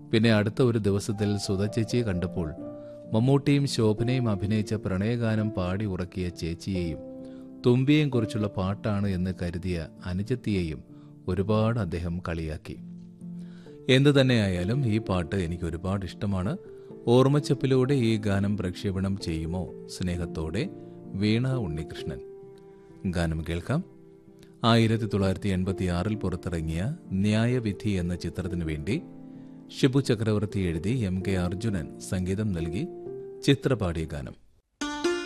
പിന്നെ അടുത്ത ഒരു ദിവസത്തിൽ സുധ ചേച്ചിയെ കണ്ടപ്പോൾ മമ്മൂട്ടിയും ശോഭനയും അഭിനയിച്ച പ്രണയഗാനം പാടി ഉറക്കിയ ചേച്ചിയെയും തുമ്പിയെയും കുറിച്ചുള്ള പാട്ടാണ് എന്ന് കരുതിയ അനുജത്തിയെയും ഒരുപാട് അദ്ദേഹം കളിയാക്കി എന്തു തന്നെയായാലും ഈ പാട്ട് എനിക്ക് ഒരുപാട് ഇഷ്ടമാണ് ഓർമ്മച്ചപ്പിലൂടെ ഈ ഗാനം പ്രക്ഷേപണം ചെയ്യുമോ സ്നേഹത്തോടെ വീണ ഉണ്ണികൃഷ്ണൻ ഗാനം കേൾക്കാം ആയിരത്തി തൊള്ളായിരത്തി എൺപത്തി ആറിൽ പുറത്തിറങ്ങിയ ന്യായവിധി എന്ന ചിത്രത്തിനു വേണ്ടി ഷിബു ചക്രവർത്തി എഴുതി എം കെ അർജുനൻ സംഗീതം നൽകി ചിത്രപാടിയ ഗാനം